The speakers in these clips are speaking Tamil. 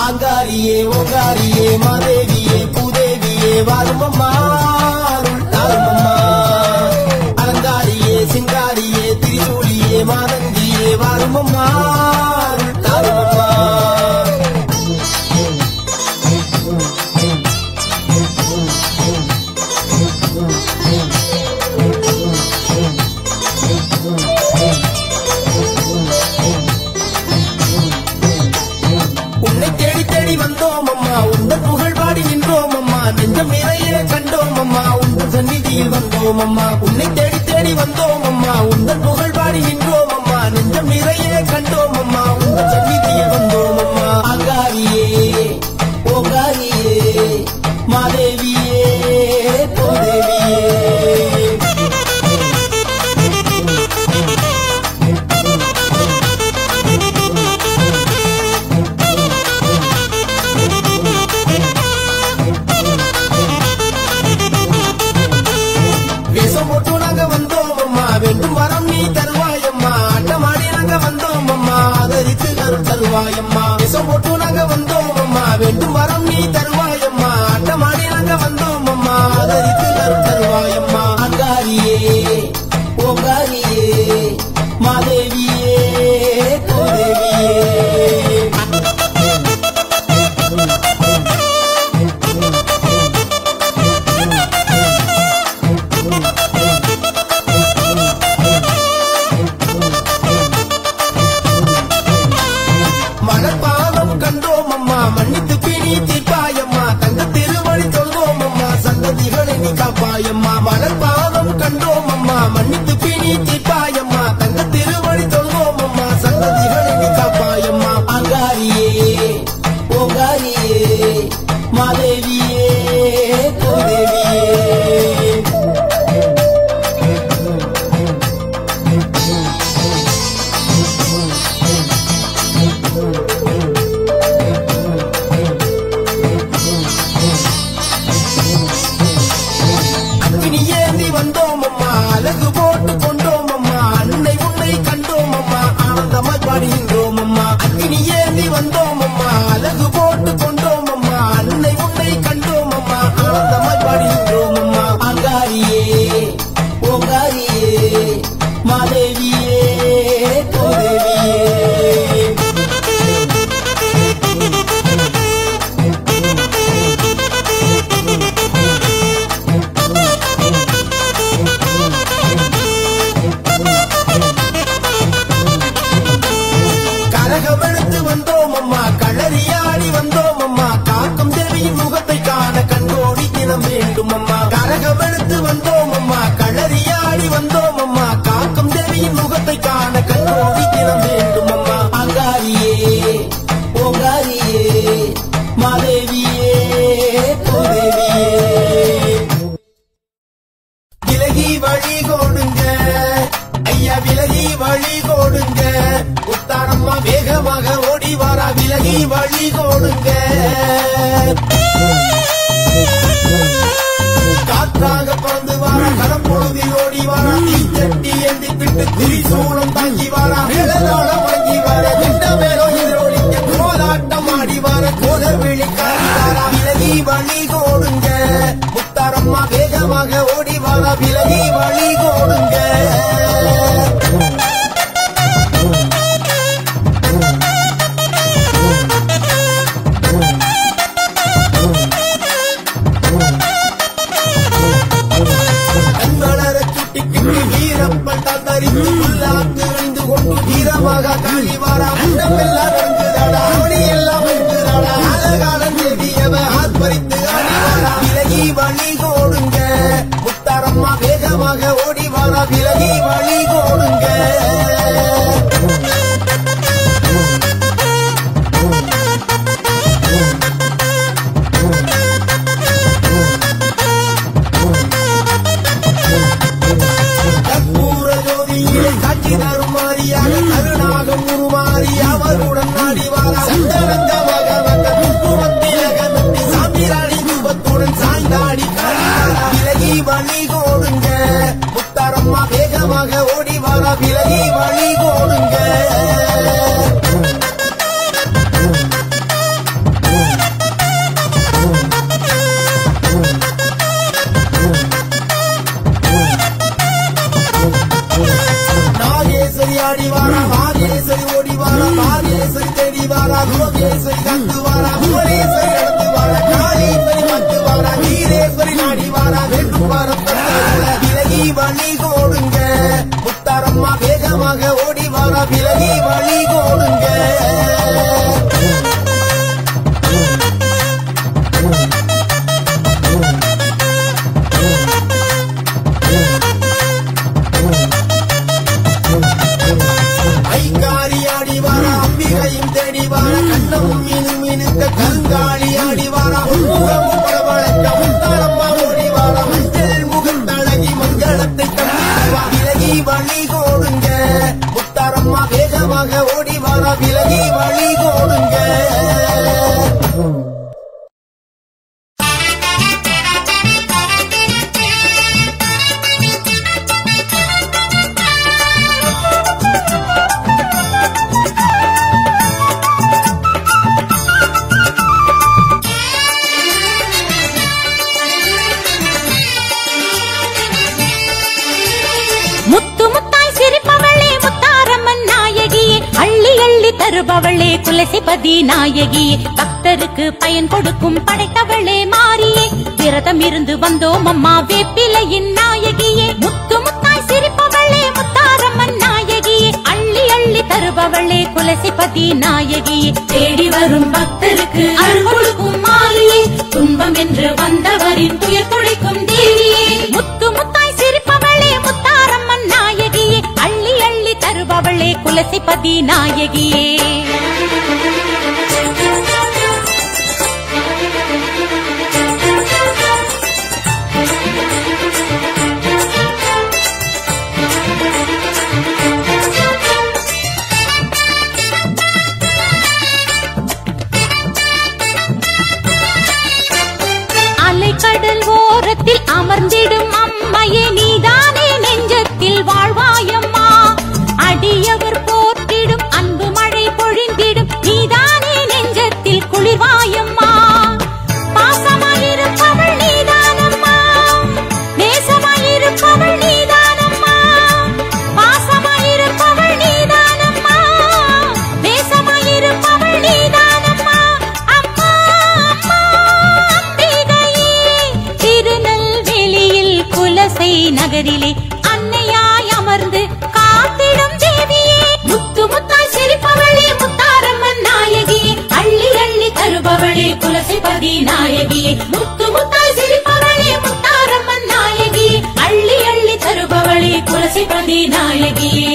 ஆங்காரியே ஓங்காரியே மாதேவியே பூதேவியே வாருமம்மா தாருமம்மா அலங்காரியே சிங்காரியே திரிசூலியே மாதங்கியே வாருமம்மா தாருமம்மா உன்னை தேடி தேடி வந்தோம் அம்மா உந்தன் புகழ் பாடி நின்றோம் அம்மா நெஞ்சம் நிறைய கண்டோம் அம்மா உந்தன் சந்நிதியில் வந்தோம் அம்மா உன்னை தேடி தேடி வந்தோம் அம்மா உந்தன் புகழ் பாடி நின்றோம் அம்மா நெஞ்சம் நிறைய கண்டோம் அம்மா உந்தன் சந்நிதியில் வந்தோம் அம்மா அங்காரியே ஓங்காரியே மாதேவியே பூதேவியே வேஷம் போட்டு நாங்க வந்தோம் அம்மா வேண்டும் வரம் நீ தருவாயம்மா ஆட்டமாடி நாங்க வந்தோம் அம்மா ஆதரித்து அருள் தருவாயம்மா வேஷம் போட்டு நாங்க வந்தோம் அம்மா வேண்டும் வரம் நீ தருவாயம்மா ஆட்டமாடி நாங்க வந்தோம் அம்மா ஆதரித்து அருள் தருவாயம்மா அங்காரியே ஓங்காரியே மாதேவியே கோதேவியே மலர்பாதம் கண்டோம் அம்மா மன்னித்து பிணி தீர்ப்பாயம்மா தங்க திருவடி தொழுவோம் அம்மா சந்ததிகளை நீ காப்பாயம்மா மலர்பாதம் கண்டோம் அம்மா மன்னித்து பிணி தீர்ப்பாயம்மா தங்க திருவடி தொழுவோம் அம்மா சந்ததிகளை நீ காப்பாயம்மா அங்காரியே ஓங்காரியே மாதேவியே கோதேவியே அக்னி ஏந்தி வந்தோம் அம்மா அழகு போட்டு கொண்டோம் அம்மா அன்னை உன்னை கண்டோம் அம்மா ஆனந்தமாய் பாடுகின்றோம் அம்மா அக்னி ஏந்தி வந்தோம் அம்மா அழகு போட்டு கொண்டோம் அம்மா அன்னை உன்னை கண்டோம் அம்மா ஆனந்தமாய் பாடுகின்றோம் அம்மா அங்காரியே ஓங்காரியே மாதேவியே கோதேவியே கரகமெடுத்து வந்தோம் அம்மா களறியாடி வந்தோம் அம்மா காக்கும் தேவியின் முகத்தை காண கண்கோடி தினம் வேண்டும் அம்மா கரகமெடுத்து வந்தோம் அம்மா களறியாடி வந்தோம் அம்மா காக்கும் தேவியின் முகத்தை காண கண்கோடி தினம் வேண்டும் அம்மா அங்காரியே ஓங்காரியே மாதேவியே பூதேவியே விலகி வழி கொடுங்க ஐயா விலகி வழி கொடுங்க உத்தாரம்மா வேகமாக ஓடி வாரா விலகி வழி கொடுங்க காற்றாக பறந்து வாரா களம் பொழுதில் ஓடி வாரா தீச்சட்டி ஏந்தி பிட்டு திரிசூலம் தாங்கி வாரா மேலதாள வாங்கி வாரா சின்ன மேலோ எதிரொலிக்க கோலாட்டம் ஆடி வார கோதர் விழிக்காரி வாரா விலகி வழி கொடுங்க முத்தாரம்மா வேகமாக ஓடி வாரா விலகி வழி கொடுங்க கண்வளர சுட்டி கிட்டி வீரப்பட்டால் தரித்து உள்ளாக்கு அணிந்து கொண்டு வீரமா யோகேஸ்வரி காத்து வாரா புவனேஸ்வரி நடந்து வாரா காளீஸ்வரி பத்து வாரா வீரேஸ்வரி நாடி வாரா வேண்டும் வாரம் விலகி வழி கோடுங்க முத்தாரம்மா வேகமாக ஓடி வாரா விலகி வழி கோடுங்க ஐங்காரி ஆடி வாரா அம்பிகையும் தேடி வாரா கண்ணமும் மீனும் மீனுக்க கங்காளி ஆடி வாரா முகமும் பரவழக்க முத்தாரம்மா ஓடி வாரா மஞ்சள் முகத்தழகி மங்களத்தை கண்டிவா விலகி வழி கோடுங்க முத்தாரம்மா வேகமாக ஓடி வாரா விலகி வழி கோடுங்க முத்து முத்தாய் சிரிப்பவளே முத்தாரம்மன் நாயகியே அள்ளி அள்ளி தருபவளே குலசிபதி நாயகியே பக்தருக்கு பயன் கொடுக்கும் படைத்தவளே மாறியே விரதம் இருந்து வந்தோம் அம்மா வேப்பிலையின் நாயகியே முத்து முத்தாய் சிரிப்பவளே முத்தாரம்மன் நாயகியே அள்ளி அள்ளி தருபவளே குலசிபதி நாயகியே தேடி வரும் பக்தருக்கு அருள் கொடுக்கும் மாறியே துன்பம் என்று வந்தவரின் துயர் துடைக்கும் தேவியே முத்து முத்தாய் சிரிப்பவளே முத்தாரம்மன் நாயகியே அள்ளி அள்ளி தருபவளே குலசிபதி நாயகியே அலைக்கடல் ஓரத்தில் அமர்ந்திடும் அம்மையே நீதானே நெஞ்சத்தில் வாழ்வாயம்மா அடியவர் போற்றிடும் அன்பு மழை பொழிந்திடும் நீதானே நெஞ்சத்தில் குளிர்வாயம்மா பாசமாயிருப்பவள் நீதானம்மா நேசமாயிருப்பவள் நீதானம்மா பாசமாயிருப்பவள் நீதானம்மா நேசமாயிருப்பவள் நீதானம்மா அம்மா அம்மா அம்பிகையே திருநெல்வேலியில் குலசை நகரிலே அன்னையாய் அமர்ந்து காத்திடும் தேவியே முத்து முத்தாய் சிரிப்பவளே முத்தாரம்மன் நாயகியே அள்ளி அள்ளி தருபவளே குலசைபதி நாயகியே முத்து முத்தாய் சிரிப்பவளே முத்தாரம்மன் நாயகியே அள்ளி அள்ளி தருபவளே குலசைபதி நாயகியே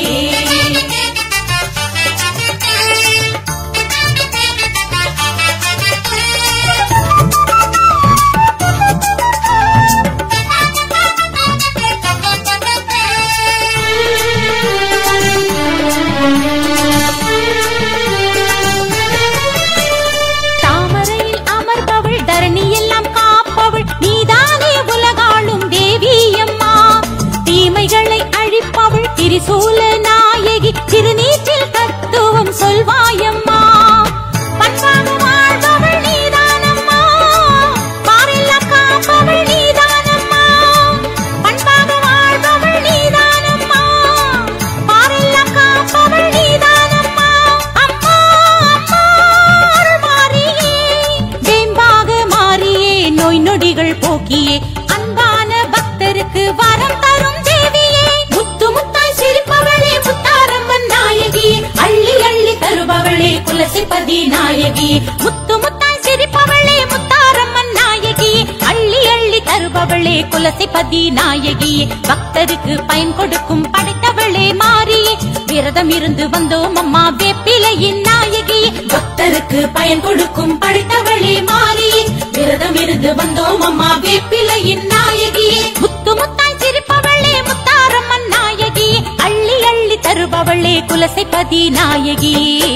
தாமரையில் அமர்பவள் தரணி எல்லாம் காப்பவள் நீதானே உலகாளும் தேவியம்மா தீமைகளை அழிப்பவள் திரிசூல நாயகி திருநீற்றில் தத்துவம் சொல்வாயம்மா பண்பாக வாழ்பவள் நீதானம்மா பாரெல்லாம் காப்பவள் நீதானம்மா பண்பாக வாழ்பவள் நீதானம்மா பாரெல்லாம் காப்பவள் நீதானம்மா அம்மா அம்மா அருள் மாறியே வேம்பாக மாறியே நோய் நொடிகள் போக்கியே அன்பான பக்தருக்கு வரம் தரும் தேவியே முத்து முத்தாய் சிரிப்பவளே முத்தாரம்மன் நாயகியே அள்ளி அள்ளி தருபவளே குலசிபதி நாயகியே முத்து முத்தாய் சிரிப்பவளே முத்தாரம்மன் நாயகியே அள்ளி அள்ளி தருபவளே குலசிபதி நாயகியே பக்தருக்கு பயன் கொடுக்கும் படைத்தவளே மாறியே விரதம் இருந்து வந்தோம் அம்மா வேப்பிலையின் நாயகியே பக்தருக்கு பயன் கொடுக்கும் படைத்தவளே மாறியே விரதம் இருந்து வந்தோம் அம்மா வேப்பிலையின் நாயகியே முத்து முத்தாய் சிரிப்பவளே முத்தாரம்மன் நாயகியே அள்ளி அள்ளி தருபவளே குலசைபதி நாயகியே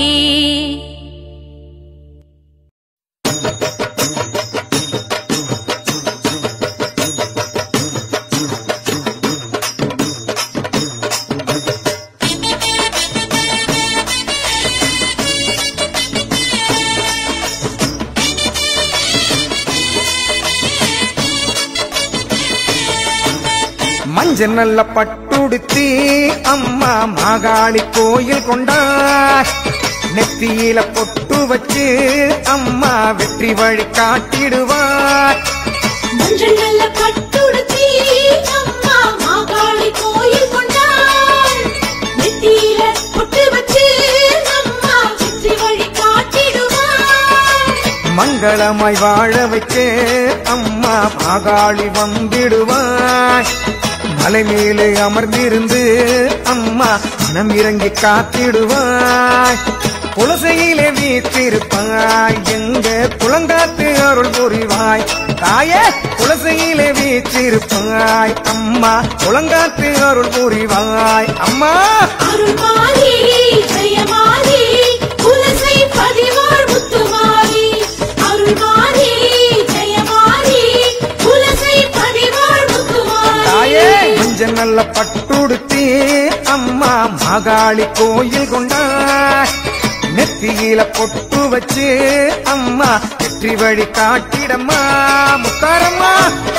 மஞ்சள் நல்ல பட்டுடுத்தி அம்மா மாகாளி கோயில் கொண்டார் நெத்தியில பொட்டு வச்சு அம்மா வெற்றி வழி காட்டிடுவார் மஞ்சள் நல்ல பட்டுடுத்தி அம்மா மாகாளி கோயில் கொண்டாள் நெத்தியில பொட்டு வச்சு அம்மா வெற்றி வழி காட்டிடுவாள் மங்களமாய் வாழ வைக்க அம்மா மாகாளி வந்திடுவாய் மலை மேலே அமர்ந்திருந்து அம்மா மனம் இறங்கி காத்திடுவாய் குலசையிலே வீற்றிருப்பாய் எங்க குளங்காத்து அருள் புரிவாய் தாயே குலசையிலே வீற்றிருப்பாய் அம்மா குளங்காத்து அருள் புரிவாய் அம்மா அருள் மாறி ஜெயமாறி குலசை பதிவாழ் முத்துமாரி அருள் மாறி ஜெயமாறி குலசை பதிவாழ் முத்துமாரி தாயே மஞ்சள் நல்ல பட்டுடுத்தி அம்மா மாகாளி கோயில் கொண்டாய் நெத்தியில பொட்டு வச்சு அம்மா வெற்றி வழி காட்டிடம்மா முத்தாரம்மா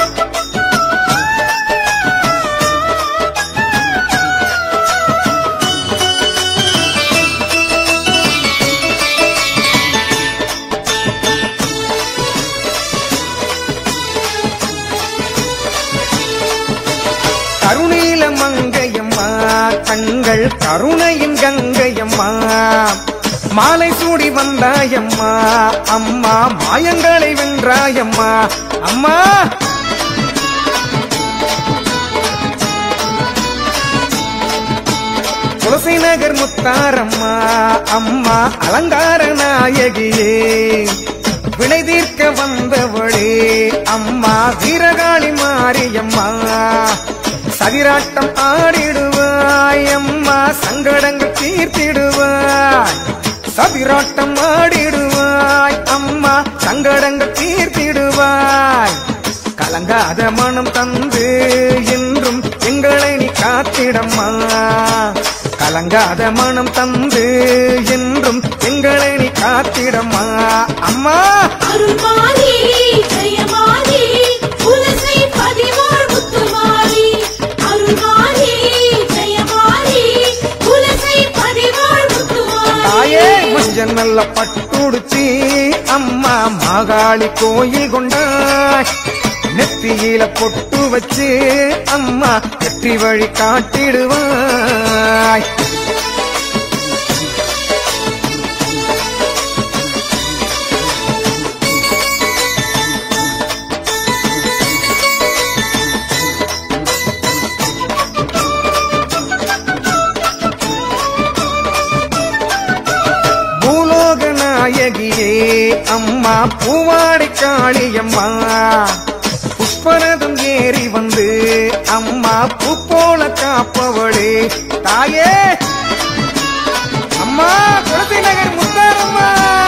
கருணீல மங்கையம்மா தங்கள் கருணையின் கங்கையம்மா மாலை சூடி வந்தாயம்மா அம்மா மாயங்களை வென்றாயம்மா அம்மா துளசி நகர் முத்தாரம்மா அம்மா அலங்கார நாயகியே வினை தீர்க்க வந்தவளே அம்மா வீரகாளி மாரியம்மா சதிராட்டம் ஆடிடுவாய் அம்மா சங்கடங்கள் தீர்த்திடுவாய் சதிராட்டம் ஆடிடுவாய் அம்மா சங்கடங்கள் தீர்த்திடுவாய் கலங்காத மனம் தந்து என்றும் எங்களை நீ காத்திடம்மா கலங்காத மனம் தந்து என்றும் எங்களை நீ காத்திடம்மா அம்மா அருள் மாறி ஜெயமாறி குலசை பதிவாழ் முத்துமாரி அருள் மாறி ஜெயமாறி குலசை பதிவாழ் முத்துமாரி தாயே மஞ்சள் நல்ல பட்டுடுத்தி அம்மா மாகாளி கோயில் கொண்டாய் நெத்தியில பொட்டு வச்சு அம்மா வெற்றி வழி காட்டிடுவாய் பூலோக நாயகியே அம்மா பூவாடி காளியம்மா புஷ்பரதம் ஏறி வந்து அம்மா பூ போல காப்பவளே தாயே அம்மா குளத்தி நகர் முத்தாரம்மா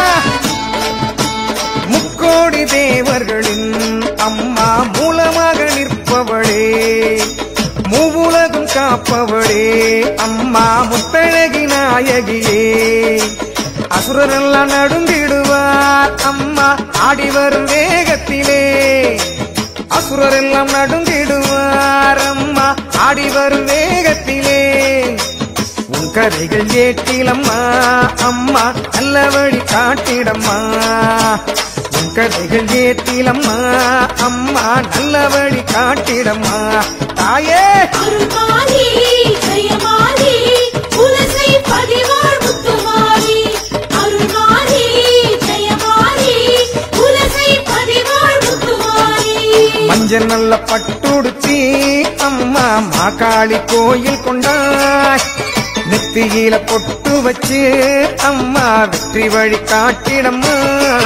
முக்கோடி தேவர்களின் அம்மா மூலமாக நிற்பவளே மூவுலகம் காப்பவளே அம்மா முத்தழகி நாயகியே அசுரரெல்லாம் நடுங்கிடுவார் அம்மா ஆடி வரும் வேகத்திலே அசுரரெல்லாம் நடுங்கிடுவார் அம்மா ஆடி வரும் வேகத்திலே உன் கதைகள் ஏட்டிலம்மா அம்மா நல்ல வழி காட்டிடம்மா உன் கதைகள் ஏட்டிலம்மா அம்மா நல்ல வழி காட்டிடம்மா தாயே அருள் மாறி ஜெயமாறி குலசை பதிவாழ் முத்துமாரி அருள் மாறி ஜெயமாறி குலசை பதிவாழ் முத்துமாரி மஞ்சள் நல்ல பட்டுடுத்தி அம்மா மாகாளி கோயில் கொண்டாய் நெத்தியில பொட்டு வச்சு அம்மா வெற்றி வழி காட்டிடம்மா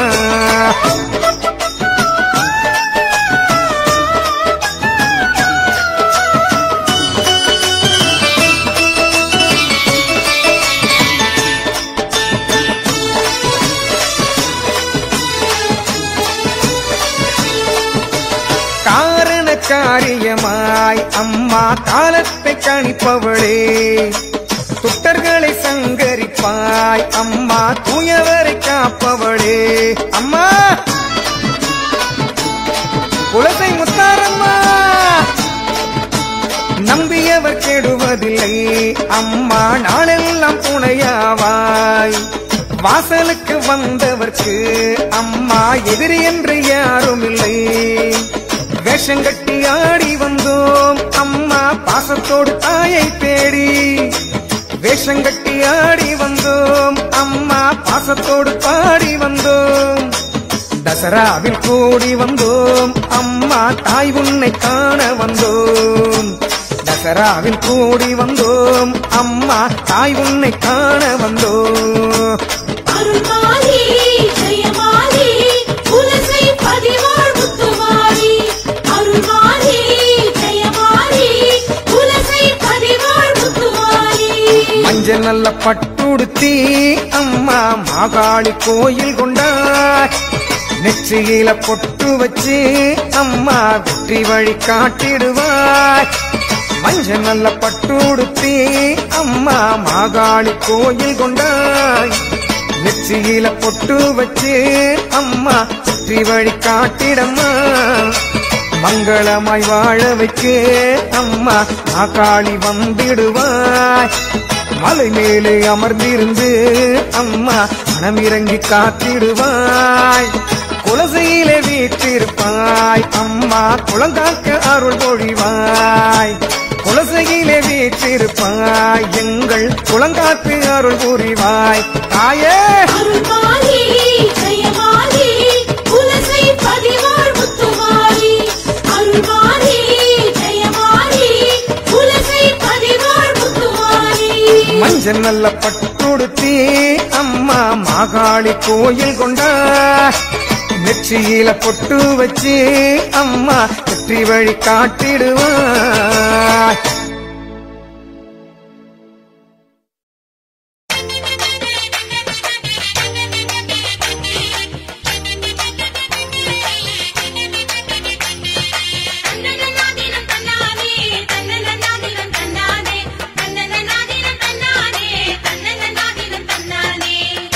காரண காரியமாய் அம்மா காலத்தை கணிப்பவளே துட்டர்களை சங்கரிப்பாய் அம்மா தூயவரை காப்பவளே அம்மா குலத்தை முத்தாரம்மா நம்பியவர் கெடுவதில்லை அம்மா நாளெல்லாம் துணையாவாய் வாசலுக்கு வந்தவர்க்கு அம்மா எதிரி என்று யாரும் இல்லை வேஷம் கட்டி ஆடி வந்தோம் அம்மா பாசத்தோடு தாயை தேடி வேஷம் கட்டி ஆடி வந்தோம் அம்மா பாசத்தோடு பாடி வந்தோம் தசராவில் கூடி வந்தோம் அம்மா தாய் உன்னை காண வந்தோம் தசராவில் கூடி வந்தோம் அம்மா தாய் உன்னை காண வந்தோம் அருள்மாரி ஜெயமாரி குலசை பதிவாழ் முத்துமாரி அருள்மாரி ஜெயமாரி குலசை பதிவாழ் முத்துமாரி மஞ்சள் நல்ல பட்டுடுத்தி அம்மா மாகாளி கோயில் கொண்டாய் நெற்றியில பொட்டு வச்சு அம்மா வெற்றி வழி காட்டிடுவாய் மஞ்சள் நல்ல பட்டுடுத்தி அம்மா மாகாளி கோயில் கொண்டாய் நெற்றியில பொட்டு வச்சு அம்மா வெற்றி வழி காட்டிடம்மா மங்களமாய் வாழ வைக்க அம்மா மாகாளி வந்திடுவாய் மலை மேலே அமர்ந்திருந்து அம்மா மனமிறங்கி காத்திடுவாய் குலசையிலே வீற்றிருப்பாய் அம்மா குளங்காக்க அருள் பொழிவாய் குலசையிலே வீற்றிருப்பாய் எங்கள் குளங்காத்து அருள் புரிவாய் தாயே அருள்மாரி ஜெயமாரி குலசை பதிவாழ் முத்துமாரி அருள்மாரி ஜெயமாரி குலசை பதிவாழ் முத்துமாரி மஞ்சள் நல்ல பட்டுடுத்தி அம்மா மாகாளி கோயில் கொண்டா நெற்றியில பொட்டு வச்சு அம்மா வெற்றி வழி காட்டிடுவாய் தன்னனநாதினம் தன்னானே தன்னனநாதினம் தன்னானே தன்னனநாதினம் தன்னானே தன்னனநாதினம் தன்னானே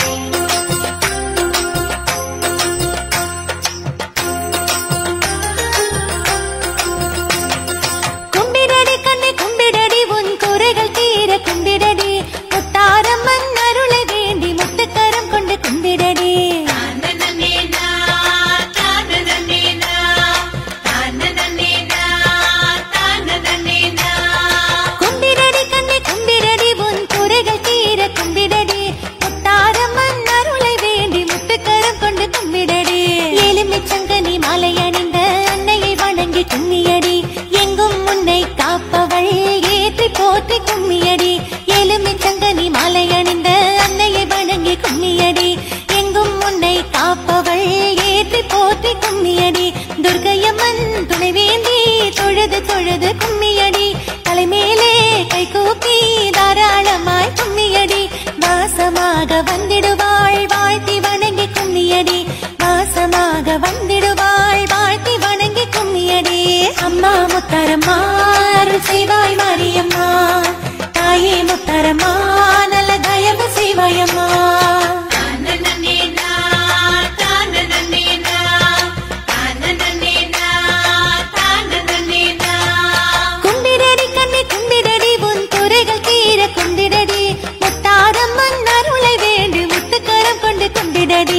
கும்பிடடி கண்ணே கும்பிடடி உன் குறைகள் தீர கும்பிடடி முத்தாரம்மன் அருளை வேண்டி முத்துக்கரம் கொண்டு கும்பிடடி தன்னனனேனா தன்னனனேனா தன்னனனேனா தன்னனனேனா கும்பிடடி கண்ணே கும்பிடடி உன் குறைகள் தீர கும்பிடடி முத்தாரம்மன் அருளை வேண்டி முத்துக்கரம் கொண்டு கும்பிடடி எலுமிச்சங்கனி மாலை அணிந்த அன்னையை வணங்கி கும்மியடி எங்கும் உன்னை காப்பவள் ஏற்றி போற்றி கும்மியடி எலுமிச்சங்கனி மாலை அணிந்த அன்னையை வணங்கி கும்மியடி எங்கும் உன்னை காப்பவள் ஏற்றி போற்றி கும்மியடி துர்க்கையம்மன் துணை வேண்டி தொழுது தொழுது கும்மியடி தலைமேலே கை கூப்பி தாராளமாய் கும்மியடி வாசமாக வந்திடுவாள் வாழ்த்தி வணங்கி கும்மியடி வாசமாக வந்திடுவாள் வாழ்த்தி வணங்கி கும்மியடி அம்மா முத்தரம்மா அருள் செய்வாய் மாரியம்மா தாயே முத்தரம்மா நல்ல தயவு செய்வாயம்மா தன்னனனேனா தன்னனனேனா தன்னனனேனா தன்னனனேனா கும்பிடடி கண்ணே கும்பிடடி உன் குறைகள் தீர கும்பிடடி முத்தாரம்மன் அருளை வேண்டி முத்துக்கரம் கொண்டு கும்பிடடி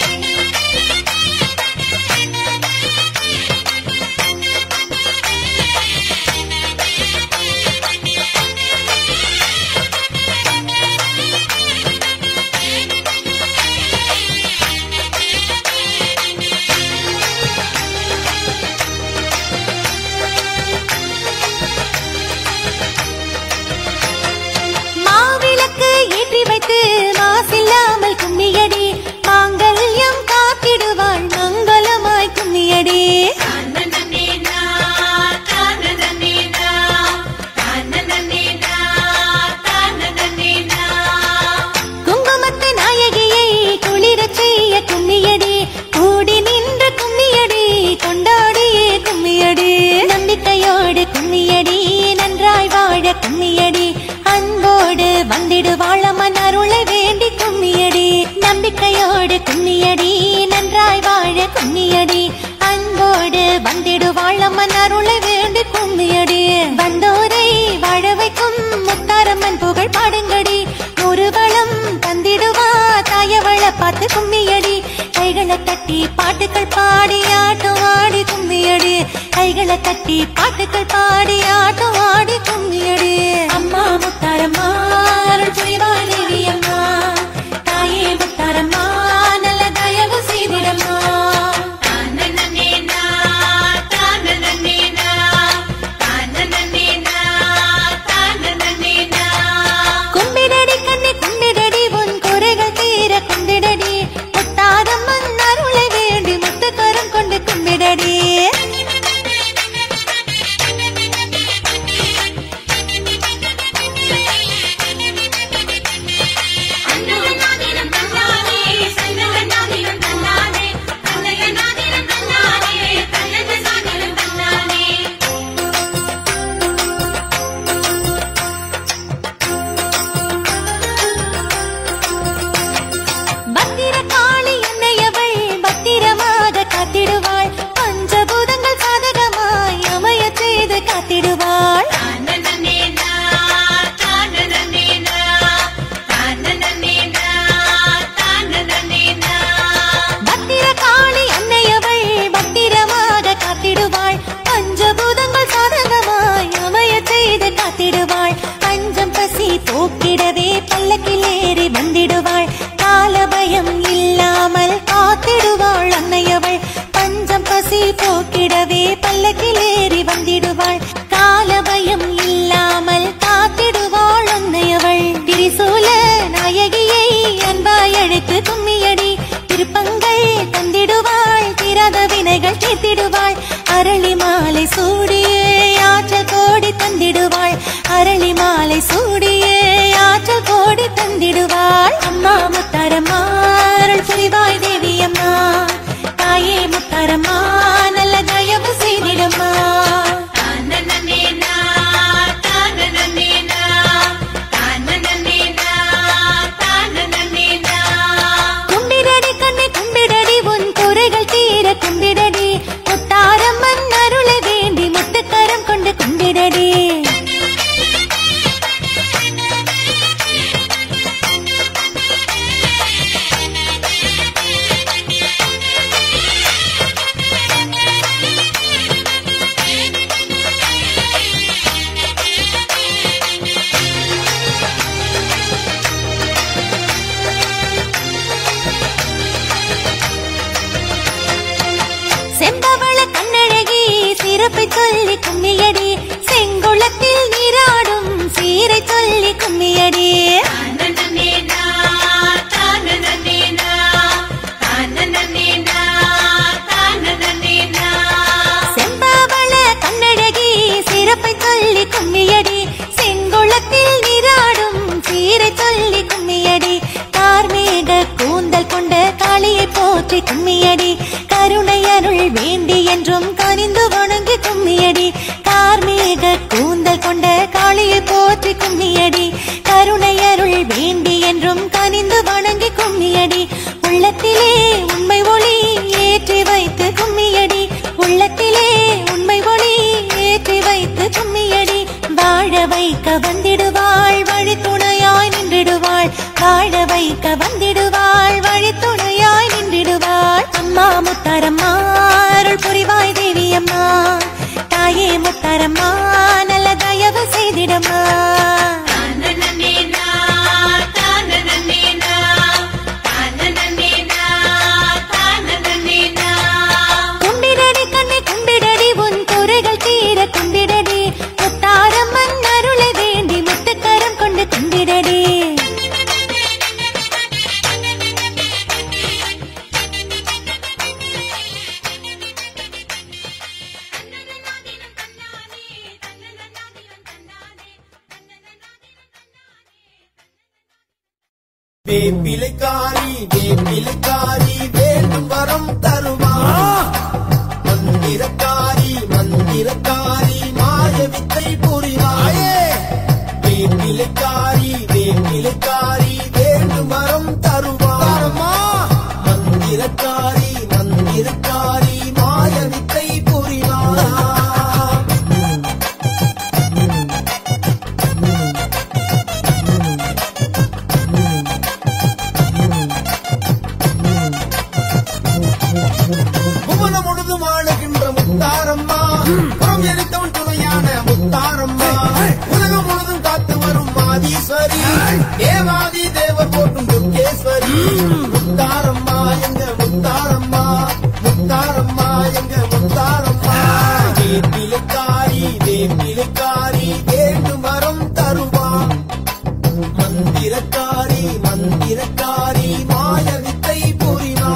மாவிளக்கு ஏற்றி வைத்து மாசில்லாமல் கும்மியடி மாங்கல்யம் காத்திடுவாள் மங்களமாய் கும்மியடி தன்னனனேனா தன்னனனேனா தன்னனனேனா தன்னனனேனா குங்குமத்து நாயகியை குளிரச் செய்ய கும்மியடி கூடி நின்று கும்மியடி கொண்டாடியே கும்மியடி நம்பிக்கையோடு கும்மியடி நன்றாய் வாழ கும்மியடி அன்போடு வந்திடுவாள் அம்மன் அருளை வேண்டி கும்மியடி நம்பிக்கையோடு கும்மியடி நன்றாய் வாழ கும்மியடி அன்போடு வந்திடுவாள் அம்மன் அருளை வேண்டி கும்மியடி வந்தோரை வாழ வைக்கும் முத்தாரம்மன் புகழ் பாடுங்கடி ஒரு வளம் தந்திடுவா தாய பார்த்து கும்மியடி கைகளை தட்டி பாட்டுகள் பாடி ஆட்டம் ஆடி கும்மியடி கைகளை தட்டி பாட்டுகள் பாடி ஆட்டம் ஆடி கும்மியடி அம்மா முத்தாரம்மா அருள் புரிவாய் தேவி அம்மா தாயே முத்தாரம்மா நல்ல தயவு செய்திடம்மா தானனனேனா தானனனேனா தானனனேனா தானனனேனா கும்பிடடி கண்ணே கும்பிடடி உன் குறைகள் தீர கும்பிடடி முத்தாரம்மன் அருளை வேண்டி முத்துக்கரம் கொண்டு கும்பிடடி அன்னவனாதினம் தன்னானே சன்னவனாதினம் தன்னானே அன்னையனாதினம் தன்னானே கண்ணனனாதினம் தன்னானே பத்திர காளி என்னையவள் பத்திரமாக காத்திடுவாள் பஞ்சபூதங்கள் சாதகமாய் அமைய செய்து காத்திடுவாள் தானனனேனா தானனனேனா தானனனேனா தானனனேனா பத்திர காளி அன்னையவள் பத்திரமாக காத்திடுவாள் பஞ்சபூதங்கள் சாதகமாய் அமைய செய்து காத்திடுவாள் பஞ்சம் பசி போக்கிடவே பல்லக்கில் ஏறி வந்திடுவாள் கால பயம் இல்லாமல் காத்திடுவாள் அன்னையவள் பஞ்சம் பசி போக்கிடவே பல்லக்கில் ஏறி வந்திடுவாள் கால பயம் இல்லாமல் காத்திடுவாள் அன்னையவள் திரிசூல நாயகியை அன்பாய் அழைத்து கும்மியடி திருப்பங்கள் தந்திடுவாள் திராத வினைகள் தீர்த்திடுவாள் அரளி மாலை சூடியே ஆற்றல் கோடி தந்திடுவாள் அரளி மாலை சூடியே ஆற்றல் கோடி தந்திடுவாள் அம்மா முத்தாரம்மா அருள் புரிவாய் தேவி அம்மா தாயே முத்தாரம்மா நல்ல தயவு செய்திடம்மா தானனனேனா தானனனேனா தானனனேனா தானனனேனா கும்பிடடி கண்ணை கும்பிடடி உன் குறைகள் தீர கும்பிடடி முத்தாரம்மன் அருளை வேண்டி முத்துக்கரம் கொண்டு கும்பிடடி செம்பவள கண்ணழகி சிறப்பை சொல்லி கும்மியடி செங்குளத்தில் நீராடும் சீரை சொல்லி கும்மியடி தானனனேனா தானனனேனா தானனனேனா தானனனேனா செம்பவள கண்ணழகி சிறப்பை சொல்லி கும்மியடி செங்குளத்தில் நீராடும் சீரை சொல்லி கும்மியடி கார்மேக கூந்தல் கொண்ட காளியை போற்றி கும்மியடி கருணை அருள் வேண்டி என்றும் கனிந்து வணங்கி கும்மியடி கார்மேக கூந்தல் கொண்ட காளியை போற்றி கும்மியடி கருணை அருள் வேண்டி என்றும் கனிந்து வணங்கி கும்மியடி உள்ளத்திலே உண்மை ஒளி ஏற்றி வைத்து கும்மியடி உள்ளத்திலே உண்மை ஒளி ஏற்றி வைத்து கும்மியடி வாழ வைக்க வந்திடுவாள் வழி துணையாய் நின்றிடுவாள் வாழ வைக்க வந்திடுவாள் வழி துணையாய் நின்றிடுவாள் அம்மா முத்தாரம்மா அருள் புரிவாய் தேவி அம்மா தாயே முத்தாரம்மா நல்ல தயவு செய்திடம்மா தானனனேனா தானனனேனா தானனனேனா தானனனேனா கும்பிடடி கண்ணை கும்பிடடி உன் குறைகள் தீர கும்பிடடி முத்தாரம்மன் அருளை வேண்டி முத்துக்கரம் கொண்டு கும்பிடடி வேப்பிலைக்காரி வேப்பிலைக்காரி வேண்டும் வரம் தருமா மந்திரக்காரி மந்திரக்காரி மாய வித்தை புரிவாயே வேப்பிலைக்காரி வேப்பிலைக்காரி வேண்டும் வரம் தருமா மந்திரக்காரி மந்திரக்காரி மாய வித்தை புரிவார் புறம் எரித்தவன் துணையான முத்தாரம்மா உலகம் முழுதும் காத்து வரும் மாதீஸ்வரி தேவாதி தேவர் போட்டும் துர்கேஸ்வரி முத்தாரம்மா எங்க முத்தாரம்மா முத்தாரம்மா எங்க முத்தாரம்மா வேப்பிலைக்காரி வேப்பிலைக்காரி வேண்டும் வரம் தருவா மந்திரக்காரி மந்திரக்காரி மாய வித்தை புரிவா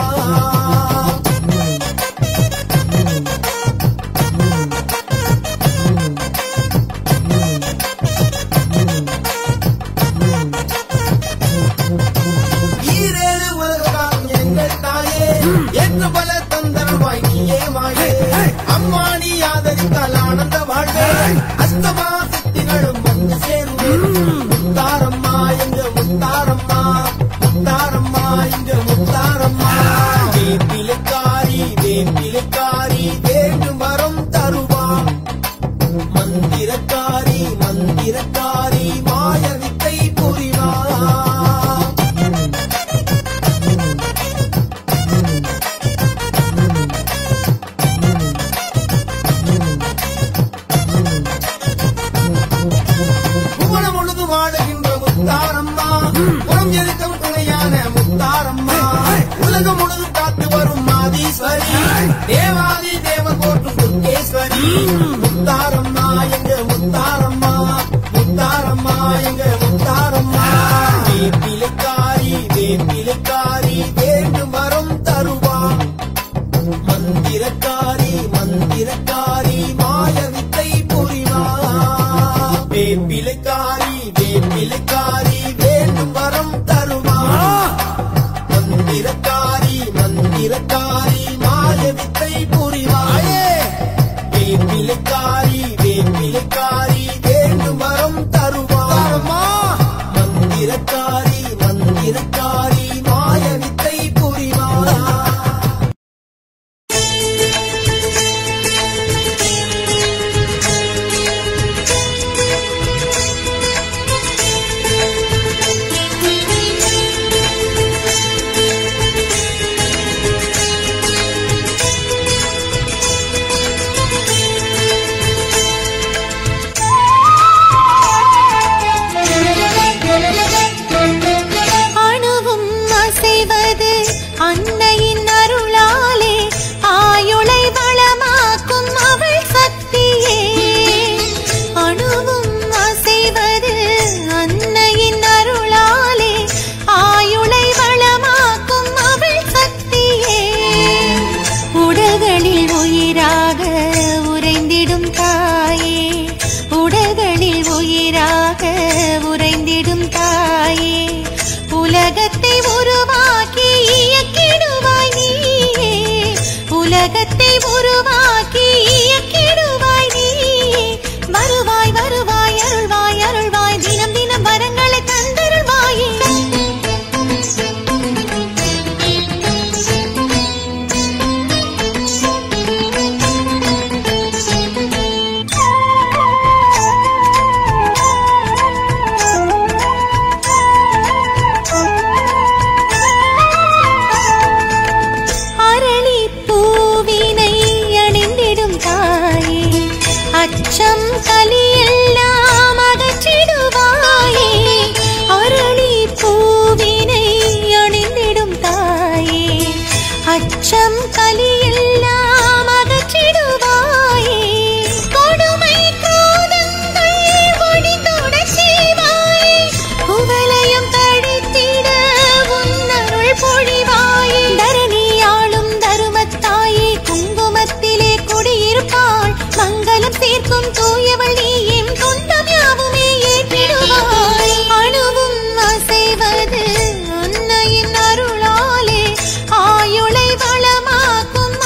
ஈரேழு உலகம் எங்கள் தாயே என்று பல தந்தருவாய் நீயே மாயே அம்மா நீ ஆதரித்தால் ஆனந்த வாழ்வே அஸ்தமா சக்திகளும் வந்து சேருவே முத்தாரம்மா எங்க முத்தாரம்மா முத்தாரம்மா எங்க முத்தாரம்மா வேப்பிலைக்காரி வேப்பிலைக்காரி வேண்டும் வரம் தருவா மந்திரக்காரி மந்திரக்காரி மாய வித்தை புரிவா புவனம் முழுது வாழுகின்ற முத்தாரம்மா புறம் எரித்தம் துணையான முத்தாரம்மா உலகம் முழுது காத்து வரும் மாதீஸ்வரி தேவாதி தேவர் போற்றும் துர்கேஸ்வரி முத்தாரம்மா எங்க முத்தாரம்மா முத்தாரம்மா எங்க முத்தாரம்மா வேப்பிலைக்காரி வேப்பிலைக்காரி வேண்டும் வரம் தருவா மந்திரக்காரி மந்திரக்காரி மாய வித்தை புரிவா வேப்பிலைக்காரி வேப்பிலைக்காரி வேண்டும் வரம் தருவா மந்திரக்காரி மந்திரக்காரி மாய வித்தை புரிவாயே வேப்பிலைக்காரி வேப்பிலைக்காரி வேண்டும் வரம் தருவா மந்திரக்காரி மந்திரக்காரி மாய வித்தை புரிவா அணுவும் அசைவது அன்னையின் அருளாலே ஆயுளை வளமாக்கும் அவள் சக்தியே அணுவும் அசைவது அன்னையின் அருளாலே ஆயுளை வளமாக்கும் அவள் சக்தியே உடல்களில் உயிராக உறைந்திடும் தாயே உடல்களில் உயிராக உறைந்திடும் தாயே உலகத்தை உருவாக்கி இயக்கிடுவாய் நீயே உலகத்தை உருவாக்கி இயக்கிடுவாய் நீயே வருவாய் வருவாய் அருள்வாய் அருள்வாய் தினம் தினம் வரங்களை தந்தருள்வாயே அரளி பூவினை அணிந்திடும் தாயே அச்சம் கலியெல்லாம் அகற்றிடுவாயே அரளி பூவினை அணிந்திடும் தாயே அச்சம் கலியெல்லாம் அகற்றிடுவாயே கொடுமை கோதங்கள் ஒழிந்தோடச் செய்வாயே குவலயம் தடுத்திட உன்னருள் பொழிவாயே தரணியாளும் தருமத்தாயே குங்குமத்திலே குடியிருப்பாள் மங்களம் சேர்க்கும் தூயவள் நீ என் துன்பம் யாவுமே ஏற்றிடுவாய் அணுவும் அசைவது அன்னையின் அருளாலே ஆயுளை வளமாக்கும்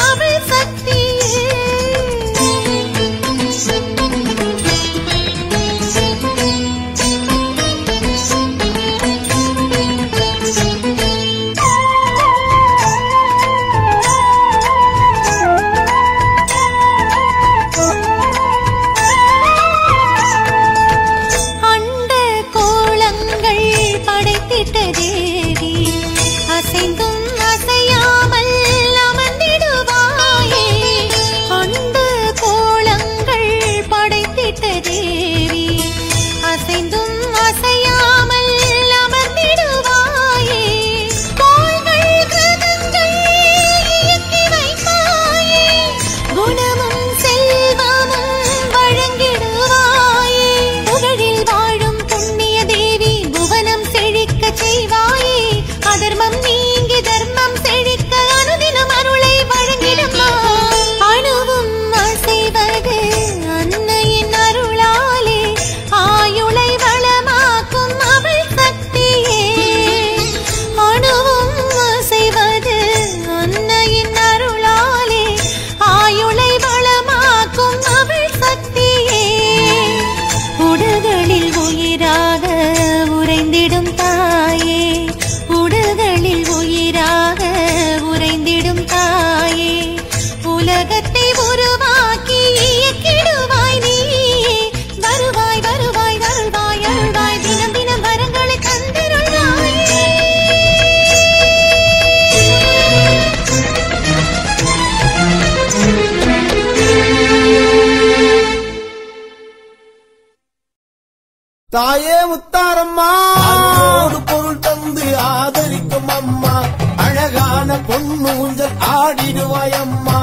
தாயே முத்தாரம்மா அன்போடு பொருள் தந்து ஆதரிக்கும் அம்மா அழகான பொண்ணு ஊஞ்சல் ஆடிடுவாயம்மா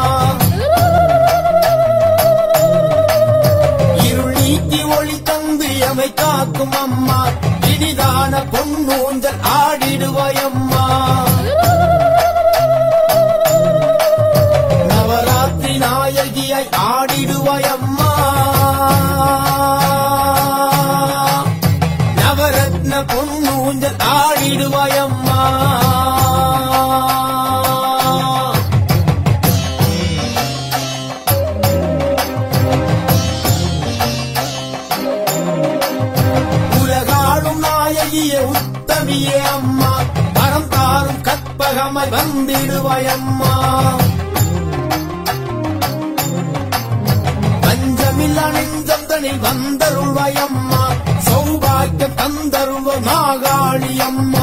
இருள் நீக்கி ஒளி தந்து எமை காக்கும் அம்மா இனிதான பொண்ணு ஊஞ்சல் ஆடிடுவாயம்மா நவராத்திரி நாயகியை ஆடிடுவாயம்மா நவரத்ன பொண்ணு ஊஞ்சல் ஆடிடுவாயம்மா உலகாளும் நாயகியே உத்தமியே அம்மா வரம் தாரும் கற்பகமாய் வந்திடுவாயம்மா பஞ்சமில்லா நெஞ்சம் தனில் வந்தருள்வாயம்மா சௌபாக்கியம் தந்தருள்வ மாகாளி அம்மா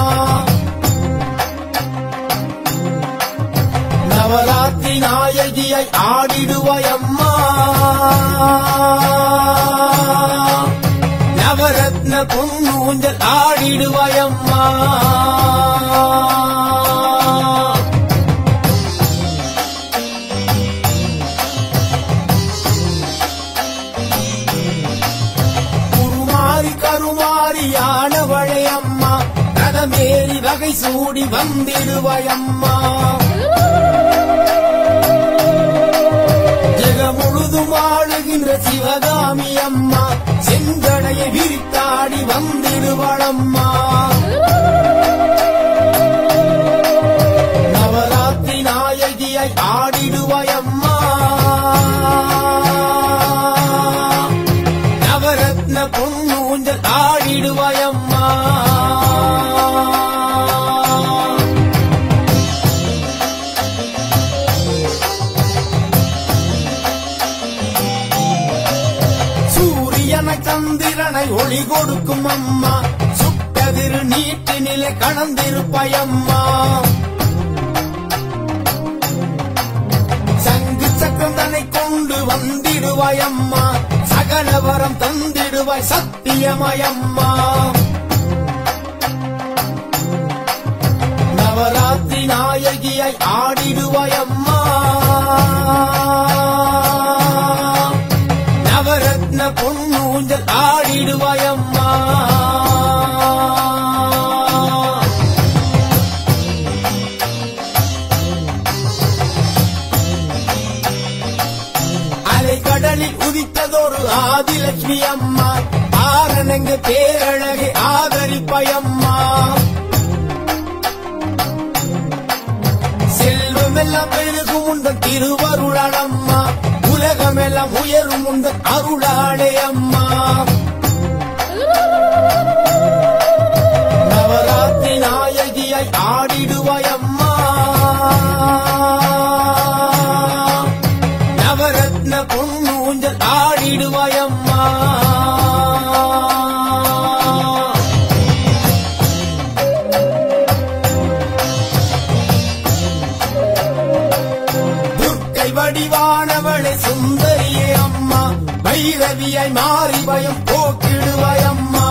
நவராத்திரி நாயகியை ஆடிடுவாயம்மா நவரத்ன பொண்ணு ஊஞ்சல் ஆடிடுவாயம்மா குருமாரி கருமாரியானவளை அம்மா ரதமேறி வகை சூடி வந்திடுவாயம்மா ஜெக முழுதும் ஆளுகின்ற சிவகாமி அம்மா செஞ்சடையை விரித்தாடி வந்திடுவாளம்மா நவராத்திரி நாயகியை ஆடிடுவாயம்மா நவரத்ன பொண்ணு ஊஞ்சல் ஆடிடுவாயம்மா சூரியனை சந்திரனை ஒளி கொடுக்கும் அம்மா சுட்டதிரு நீட்டு நிலை கடந்திருப்பயம்மா சங்கு சக்கரம் தன்னை கொண்டு வந்திடுவாயம்மா சகல வரம் தந்திடுவாய் சத்தியமயம்மா நவராத்திரி நாயகியை ஆடிடுவாயம்மா நவரத்ன பொண்ணு ஊஞ்சல் ஆடிடுவாயம்மா அலை கடலில் உதித்ததொரு ஆதிலட்சுமி அம்மா ஆரணங்க பேரழகை ஆதரிப்பயம்மா செல்வமெல்லாம் பெருகும் உந்தன் திருவருளம்மா உலகமெல்லாம் உயரும் உந்தன் அருளாளே அம்மா நவராத்திரி நாயகியை ஆடிடுவாயம்மா நவரத்ன பொண்ணு ஊஞ்சல் ஆடிடுவாயம்மா துர்க்கை வடிவானவளை சுந்தரியே அம்மா பைரவியாய் மாறி பயம் போக்கிடுவாயம்மா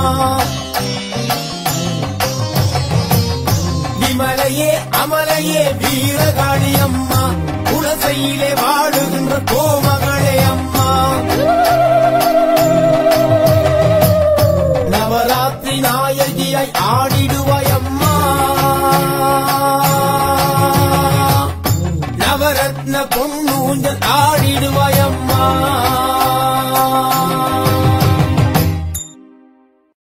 விமலையே அமலையே வீரகாளி அம்மா குலசையிலே வாழுகின்ற கோமகளே அம்மா நவராத்திரி நாயகியை ஆடிடுவாயம்மா நவரத்ன பொண்ணு ஊஞ்சல் ஆடிடுவாயம்மா